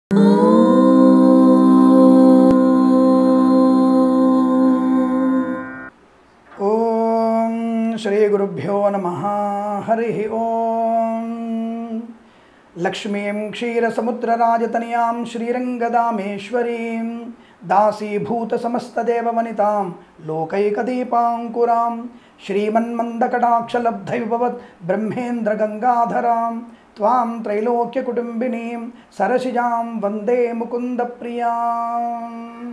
ఓం శ్రీ గురుభ్యో నమ హరి ఓం లక్ష్మీం క్షీరసముద్రరాజతనయాం శ్రీరంగదామేశ్వరీం దాసీభూత సమస్తదేవవనితాం లోకైకదీపాంకురాం శ్రీమన్మందకటాక్షలబ్ధైభవత్ బ్రహ్మేంద్రగంగాధరాం త్వాం త్రైలోక్యకుటుంబినీం సరసిజాం వందే ముకుందప్రియాం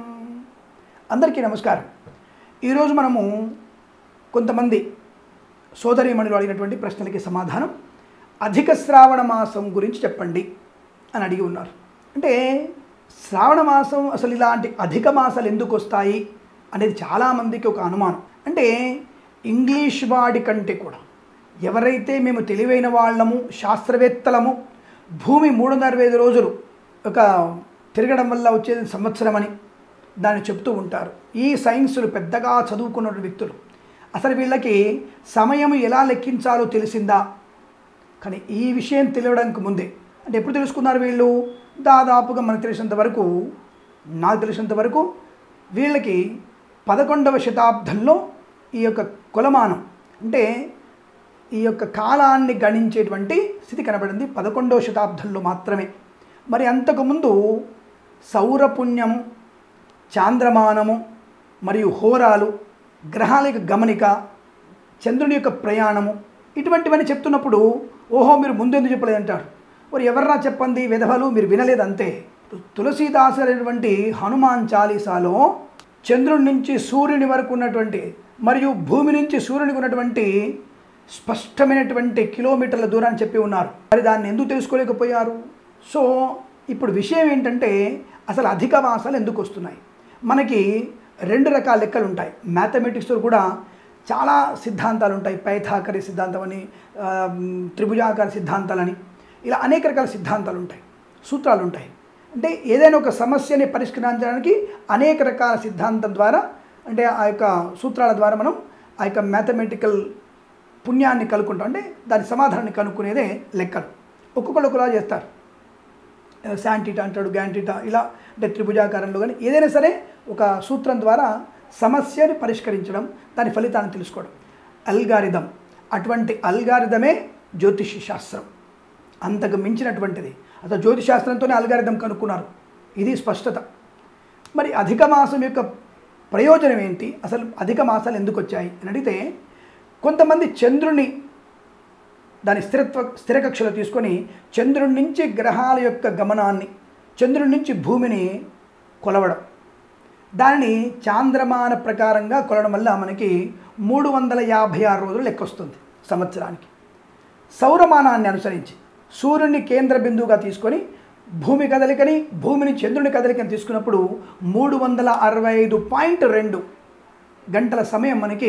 అందరికీ నమస్కారం ఈరోజు మనము కొంతమంది సోదరీమణులు అడిగినటువంటి ప్రశ్నలకి సమాధానం అధిక శ్రావణ మాసం గురించి చెప్పండి అని అడిగి ఉన్నారు అంటే శ్రావణ మాసం అసలు ఇలాంటి అధిక మాసాలు ఎందుకు వస్తాయి అనేది చాలామందికి ఒక అనుమానం అంటే ఇంగ్లీష్ వాడి కంటే కూడా ఎవరైతే మేము తెలివైన వాళ్ళము శాస్త్రవేత్తలము భూమి మూడు వందల అరవై ఐదు రోజులు ఒక తిరగడం వల్ల వచ్చేది సంవత్సరం అని దాన్ని చెప్తూ ఉంటారు ఈ సైన్సులు పెద్దగా చదువుకున్న వ్యక్తులు అసలు వీళ్ళకి సమయం ఎలా లెక్కించాలో తెలిసిందా కానీ ఈ విషయం తెలియడానికి ముందే అంటే ఎప్పుడు తెలుసుకున్నారు వీళ్ళు దాదాపుగా మనకు తెలిసినంత వరకు నాకు తెలిసినంత వరకు వీళ్ళకి పదకొండవ శతాబ్దంలో ఈ యొక్క కొలమానం అంటే ఈ యొక్క కాలాన్ని గణించేటువంటి స్థితి కనబడింది పదకొండవ శతాబ్దంలో మాత్రమే మరి అంతకుముందు సౌరపుణ్యము చాంద్రమానము మరియు హోరాలు గ్రహాల యొక్క గమనిక చంద్రుని యొక్క ప్రయాణము ఇటువంటివన్నీ చెప్తున్నప్పుడు ఓహో మీరు ముందెందుకు చెప్పలేదంటారు మరి ఎవర్రా చెప్పండి విధవలు మీరు వినలేదు అంతే తులసీదాసు అనేటువంటి హనుమాన్ చాలీసాలో చంద్రుడి నుంచి సూర్యుని వరకు ఉన్నటువంటి మరియు భూమి నుంచి సూర్యునికి ఉన్నటువంటి స్పష్టమైనటువంటి కిలోమీటర్ల దూరాన్ని చెప్పి ఉన్నారు మరి దాన్ని ఎందుకు తెలుసుకోలేకపోయారు సో ఇప్పుడు విషయం ఏంటంటే అసలు అధిక మాసాలు ఎందుకు వస్తున్నాయి మనకి రెండు రకాల లెక్కలు ఉంటాయి మ్యాథమెటిక్స్లో కూడా చాలా సిద్ధాంతాలు ఉంటాయి పైథాకరి సిద్ధాంతం అని ఆ, త్రిభుజాకార సిద్ధాంతాలని ఇలా అనేక రకాల సిద్ధాంతాలు ఉంటాయి సూత్రాలు ఉంటాయి అంటే ఏదైనా ఒక సమస్యని పరిష్కరించడానికి అనేక రకాల సిద్ధాంతం ద్వారా అంటే ఆ యొక్క సూత్రాల ద్వారా మనం ఆ యొక్క మ్యాథమెటికల్ పుణ్యాన్ని కనుక్కుంటాం అంటే దాని సమాధానాన్ని కనుక్కునేదే లెక్కలు ఒక్కొక్కరు ఒకలా చేస్తారు శాంటిటా అంటాడు గ్యాంటిటా ఇలా అంటే త్రిభుజాకారంలో కానీ ఏదైనా సరే ఒక సూత్రం ద్వారా సమస్యని పరిష్కరించడం దాని ఫలితాన్ని తెలుసుకోవడం అల్గారిథం అటువంటి అల్గారిథమే జ్యోతిష శాస్త్రం అంతకు మించినటువంటిది అసలు జ్యోతిష్ శాస్త్రంతోనే అల్గారిథం కనుక్కున్నారు ఇది స్పష్టత మరి అధిక మాసం యొక్క ప్రయోజనం ఏంటి అసలు అధిక మాసాలు ఎందుకు వచ్చాయి అని అడిగితే కొంతమంది చంద్రుని దాని స్థిరత్వ స్థిర కక్షలో తీసుకొని చంద్రుడి నుంచి గ్రహాల యొక్క గమనాన్ని చంద్రుడి నుంచి భూమిని కొలవడం దానిని చాంద్రమాన ప్రకారంగా కొలవడం వల్ల మనకి మూడు వందల యాభై ఆరు రోజులు లెక్క వస్తుంది సంవత్సరానికి సౌరమానాన్ని అనుసరించి సూర్యుని కేంద్ర బిందువుగా తీసుకొని భూమి కదలికని భూమిని చంద్రుని కదలికని తీసుకున్నప్పుడు మూడు వందల అరవై ఐదు పాయింట్ రెండు గంటల సమయం మనకి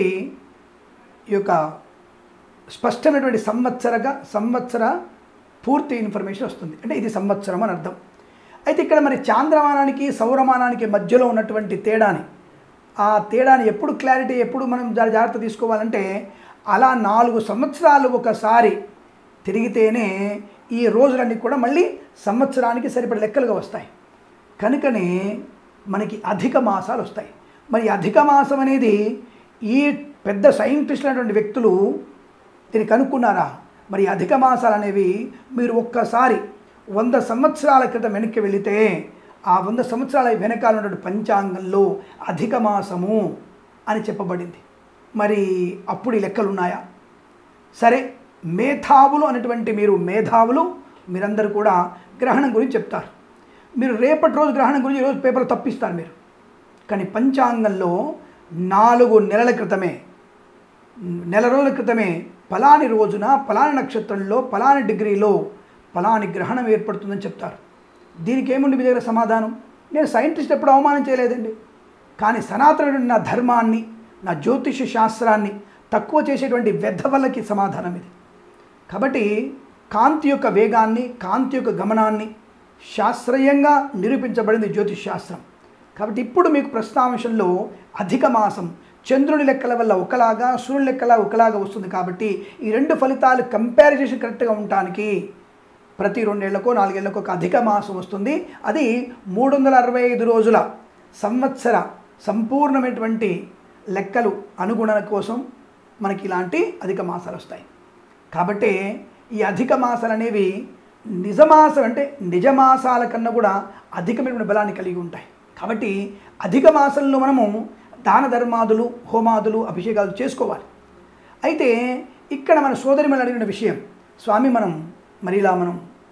ఈ యొక్క స్పష్టమైనటువంటి సంవత్సరగా సంవత్సర పూర్తి ఇన్ఫర్మేషన్ వస్తుంది అంటే ఇది సంవత్సరం అని అర్థం అయితే ఇక్కడ మరి చాంద్రమానానికి సౌరమానానికి మధ్యలో ఉన్నటువంటి తేడాని ఆ తేడాని ఎప్పుడు క్లారిటీ ఎప్పుడు మనం జా- జాగ్రత్త తీసుకోవాలంటే అలా నాలుగు సంవత్సరాలు ఒకసారి తిరిగితేనే ఈ రోజులన్నీ కూడా మళ్ళీ సంవత్సరానికి సరిపడే లెక్కలుగా వస్తాయి కనుకనే మనకి అధిక మాసాలు వస్తాయి మరి అధిక మాసం అనేది ఈ పెద్ద సైంటిస్టులు అనేటువంటి వ్యక్తులు దీన్ని కనుక్కున్నారా మరి అధిక మాసాలు అనేవి మీరు ఒక్కసారి వంద సంవత్సరాల క్రితం వెనక్కి వెళితే ఆ వంద సంవత్సరాల వెనకాల ఉన్నటువంటి పంచాంగంలో అధిక మాసము అని చెప్పబడింది మరి అప్పుడు ఈ లెక్కలు ఉన్నాయా సరే మేధావులు అనేటువంటి మీరు మేధావులు మీరందరూ కూడా గ్రహణం గురించి చెప్తారు మీరు రేపటి రోజు గ్రహణం గురించి ఈరోజు పేపర్ తప్పిస్తారు మీరు కానీ పంచాంగంలో నాలుగు నెలల క్రితమే నెల రోజుల క్రితమే ఫలాని రోజున ఫలాని నక్షత్రంలో ఫలాని డిగ్రీలో ఫలాని గ్రహణం ఏర్పడుతుందని చెప్తారు దీనికి ఏముంది మీ దగ్గర సమాధానం నేను సైంటిస్ట్ ఎప్పుడు అవమానం చేయలేదండి కానీ సనాతనుడు నా ధర్మాన్ని నా జ్యోతిష శాస్త్రాన్ని తక్కువ చేసేటువంటి వ్యర్థవలకి సమాధానం ఇది కాబట్టి కాంతి యొక్క వేగాన్ని కాంతి యొక్క గమనాన్ని శాస్త్రీయంగా నిరూపించబడింది జ్యోతిష్ శాస్త్రం కాబట్టి ఇప్పుడు మీకు ప్రస్తాంశంలో అధిక మాసం చంద్రుని లెక్కల వల్ల ఒకలాగా సూర్యుని లెక్కల ఒకలాగా వస్తుంది కాబట్టి ఈ రెండు ఫలితాలు కంపారిజేషన్ కరెక్ట్గా ఉండటానికి ప్రతి రెండేళ్లకో నాలుగేళ్లకో ఒక అధిక మాసం వస్తుంది అది మూడు వందల అరవై ఐదు రోజుల సంవత్సర సంపూర్ణమైనటువంటి లెక్కలు అనుగుణన కోసం మనకి ఇలాంటి అధిక మాసాలు వస్తాయి కాబట్టి ఈ అధిక మాసాలు అనేవి నిజమాసం అంటే నిజమాసాల కన్నా కూడా అధికమైనటువంటి బలాన్ని కలిగి ఉంటాయి కాబట్టి అధిక మాసంలో మనము దాన ధర్మాదులు హోమాదులు అభిషేకాలు చేసుకోవాలి అయితే ఇక్కడ మన సోదరి మన అడిగిన విషయం స్వామి మనం మరి ఇలా మనం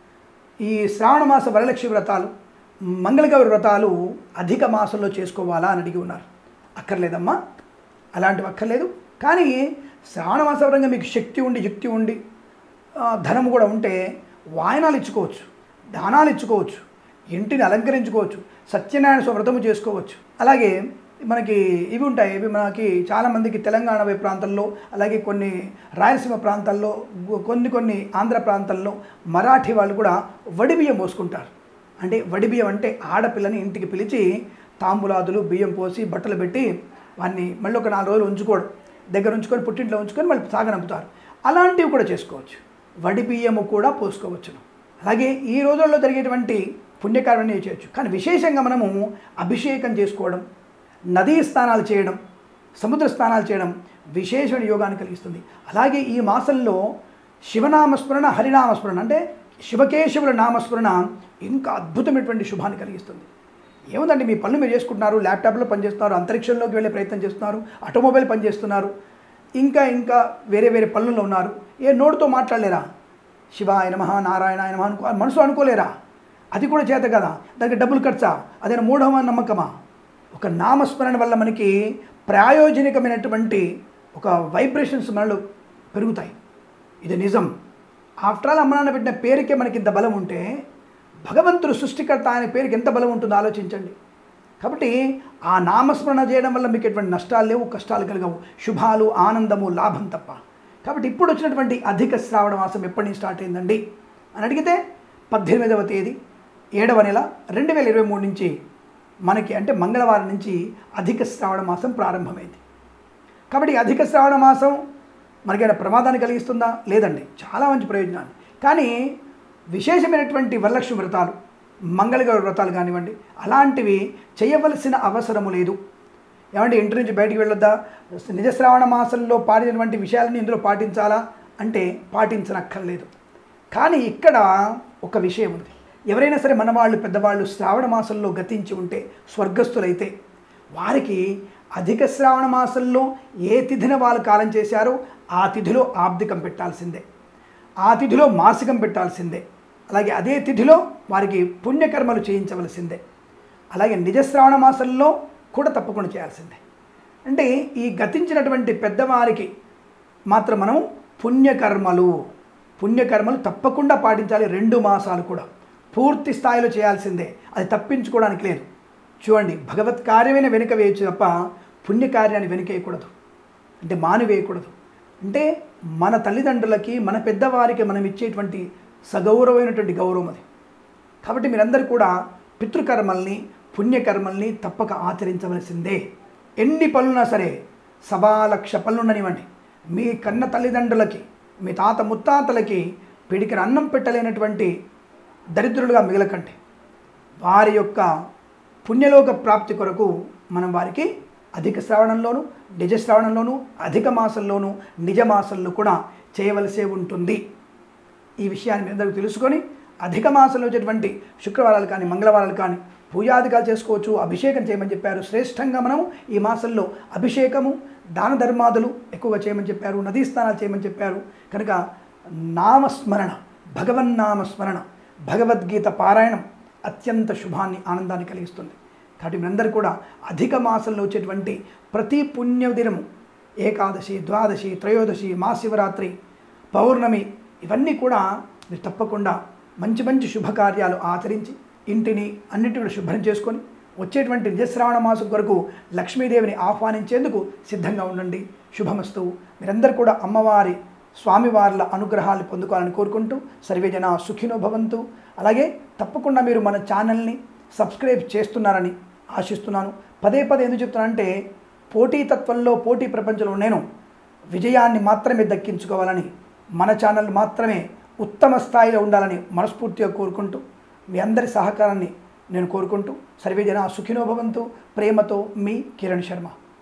ఈ శ్రావణ మాస వరలక్ష్మి వ్రతాలు మంగళగౌరి వ్రతాలు అధిక మాసంలో చేసుకోవాలా అని అడిగి ఉన్నారు అక్కర్లేదమ్మా అలాంటివి అక్కర్లేదు కానీ శ్రావణ మాసపరంగా మీకు శక్తి ఉండి యుక్తి ఉండి ఆ, ధనము కూడా ఉంటే వాయనాలు ఇచ్చుకోవచ్చు దానాలు ఇచ్చుకోవచ్చు ఇంటిని అలంకరించుకోవచ్చు సత్యనారాయణ స్వామి వ్రతము చేసుకోవచ్చు అలాగే మనకి ఇవి ఉంటాయి ఇవి మనకి చాలామందికి తెలంగాణ వైపు ప్రాంతాల్లో అలాగే కొన్ని రాయలసీమ ప్రాంతాల్లో గు- కొన్ని కొన్ని ఆంధ్ర ప్రాంతాల్లో మరాఠీ వాళ్ళు కూడా వడి బియ్యం పోసుకుంటారు అంటే వడి బియ్యం అంటే ఆడపిల్లని ఇంటికి పిలిచి తాంబులాదులు బియ్యం పోసి బట్టలు పెట్టి వాన్ని మళ్ళీ ఒక నాలుగు రోజులు ఉంచుకోవడం దగ్గర ఉంచుకొని పుట్టింట్లో ఉంచుకొని మళ్ళీ సాగనంపుతారు అలాంటివి కూడా చేసుకోవచ్చు వడి బియ్యము కూడా పోసుకోవచ్చును అలాగే ఈ రోజుల్లో జరిగేటువంటి పుణ్యకార్యాన్ని చేయొచ్చు కానీ విశేషంగా మనము అభిషేకం చేసుకోవడం నదీ స్నానాలు చేయడం సముద్ర స్నానాలు చేయడం విశేషమైన యోగాన్ని కలిగిస్తుంది అలాగే ఈ మాసంలో శివనామస్మరణ హరినామస్మరణ అంటే శివకేశవుల నామస్మరణ ఇంకా అద్భుతమైనటువంటి శుభాన్ని కలిగిస్తుంది ఏముందండి మీ పనులు మీరు చేసుకుంటున్నారు ల్యాప్టాప్లో పనిచేస్తున్నారు అంతరిక్షంలోకి వెళ్ళే ప్రయత్నం చేస్తున్నారు ఆటోమొబైల్ పనిచేస్తున్నారు ఇంకా ఇంకా వేరే వేరే పనుల్లో ఉన్నారు ఏ నోటితో మాట్లాడలేరా శివాయ నమః నారాయణ నమ అనుకో మనసు అనుకోలేరా అది కూడా చేత కదా దానికి డబ్బులు ఖర్చా అదైనా మూఢమా నమ్మకమా ఒక నామస్మరణ వల్ల మనకి ప్రాయోజనికమైనటువంటి ఒక వైబ్రేషన్స్ మనలో పెరుగుతాయి ఇది నిజం ఆఫ్టర్ ఆల్ అమ్మ నాన్న పెట్టిన పేరుకే మనకి ఇంత బలం ఉంటే భగవంతుడు సృష్టికర్త ఆయన పేరుకి ఎంత బలం ఉంటుందో ఆలోచించండి కాబట్టి ఆ నామస్మరణ చేయడం వల్ల మీకు ఎటువంటి నష్టాలు లేవు కష్టాలు కలగవు శుభాలు ఆనందము లాభం తప్ప కాబట్టి ఇప్పుడు వచ్చినటువంటి అధిక శ్రావణ మాసం ఎప్పటి నుంచి స్టార్ట్ అయిందండి అని అడిగితే పద్దెనిమిదవ తేదీ ఏడవ నెల రెండు వేల ఇరవై మూడు నుంచి మనకి అంటే మంగళవారం నుంచి అధిక శ్రావణ మాసం ప్రారంభమైంది కాబట్టి ఈ అధిక శ్రావణ మాసం మనకైనా ప్రమాదాన్ని కలిగిస్తుందా లేదండి చాలా మంచి ప్రయోజనాలు కానీ విశేషమైనటువంటి వరలక్ష్మి వ్రతాలు మంగళగౌర వ్రతాలు కానివ్వండి అలాంటివి చేయవలసిన అవసరము లేదు ఏమంటే ఇంటి నుంచి బయటికి వెళ్ళొద్దా నిజ శ్రావణ మాసంలో పాడినటువంటి విషయాలని ఇందులో పాటించాలా అంటే పాటించనక్కర్లేదు కానీ ఇక్కడ ఒక విషయం ఉంది ఎవరైనా సరే మన వాళ్ళు పెద్దవాళ్ళు శ్రావణ మాసంలో గతించి ఉంటే స్వర్గస్థులైతే వారికి అధిక శ్రావణ మాసంలో ఏ తిథిన వాళ్ళు కాలం చేశారో ఆ తిథిలో ఆబ్దికం పెట్టాల్సిందే ఆ తిథిలో మాసికం పెట్టాల్సిందే అలాగే అదే తిథిలో వారికి పుణ్యకర్మలు చేయించవలసిందే అలాగే నిజ శ్రావణ మాసంలో కూడా తప్పకుండా చేయాల్సిందే అంటే ఈ గతించినటువంటి పెద్దవారికి మాత్రం మనం పుణ్యకర్మలు పుణ్యకర్మలు తప్పకుండా పాటించాలి రెండు మాసాలు కూడా పూర్తి స్థాయిలో చేయాల్సిందే అది తప్పించుకోవడానికి లేదు చూడండి భగవత్ కార్యమైన వెనుక వేయచ్చు తప్ప పుణ్యకార్యాన్ని వెనుకేయకూడదు అంటే మానివేయకూడదు అంటే మన తల్లిదండ్రులకి మన పెద్దవారికి మనం ఇచ్చేటువంటి సగౌరవమైనటువంటి గౌరవం అది కాబట్టి మీరందరూ కూడా పితృకర్మల్ని పుణ్యకర్మల్ని తప్పక ఆచరించవలసిందే ఎన్ని పనులున్నా సరే సవా లక్ష పనులుండనివ్వండి మీ కన్న తల్లిదండ్రులకి మీ తాత ముత్తాతలకి పిడికిన అన్నం పెట్టలేనటువంటి దరిద్రులుగా మిగలకండి వారి యొక్క పుణ్యలోక ప్రాప్తి కొరకు మనం వారికి అధిక శ్రావణంలోను నిజ శ్రావణంలోను అధిక మాసంలోను నిజ మాసంలో కూడా చేయవలసే ఉంటుంది ఈ విషయాన్ని మీ అందరికీ తెలుసుకొని అధిక మాసంలో వచ్చేటువంటి శుక్రవారాలు కానీ మంగళవారాలు కానీ పూజాధికాలు చేసుకోవచ్చు అభిషేకం చేయమని చెప్పారు శ్రేష్టంగా మనం ఈ మాసంలో అభిషేకము దాన ధర్మాదులు ఎక్కువగా చేయమని చెప్పారు నదీ స్నానాలు చేయమని చెప్పారు కనుక నామస్మరణ భగవన్నామస్మరణ భగవద్గీత పారాయణం అత్యంత శుభాన్ని ఆనందాన్ని కలిగిస్తుంది కాబట్టి మీరందరూ కూడా అధిక మాసంలో వచ్చేటువంటి ప్రతి పుణ్యదినము ఏకాదశి ద్వాదశి త్రయోదశి మహాశివరాత్రి పౌర్ణమి ఇవన్నీ కూడా మీరు తప్పకుండా మంచి మంచి శుభకార్యాలు ఆచరించి ఇంటిని అన్నిటి కూడా శుభ్రం చేసుకొని వచ్చేటువంటి నిజశ్రావణ మాసం కొరకు లక్ష్మీదేవిని ఆహ్వానించేందుకు సిద్ధంగా ఉండండి శుభమస్తు మీరందరూ కూడా అమ్మవారి స్వామివార్ల అనుగ్రహాలు పొందుకోవాలని కోరుకుంటూ సర్వేజన సుఖినో భవంతు అలాగే తప్పకుండా మీరు మన ఛానల్ని సబ్స్క్రైబ్ చేస్తున్నారని ఆశిస్తున్నాను పదే పదే ఎందుకు చెప్తున్నానంటే పోటీతత్వంలో పోటీ ప్రపంచంలో నేను విజయాన్ని మాత్రమే దక్కించుకోవాలని మన ఛానల్ మాత్రమే ఉత్తమ స్థాయిలో ఉండాలని మనస్ఫూర్తిగా కోరుకుంటూ మీ అందరి సహకారాన్ని నేను కోరుకుంటూ సర్వే జన సుఖినో భవంతు ప్రేమతో మీ కిరణ్ శర్మ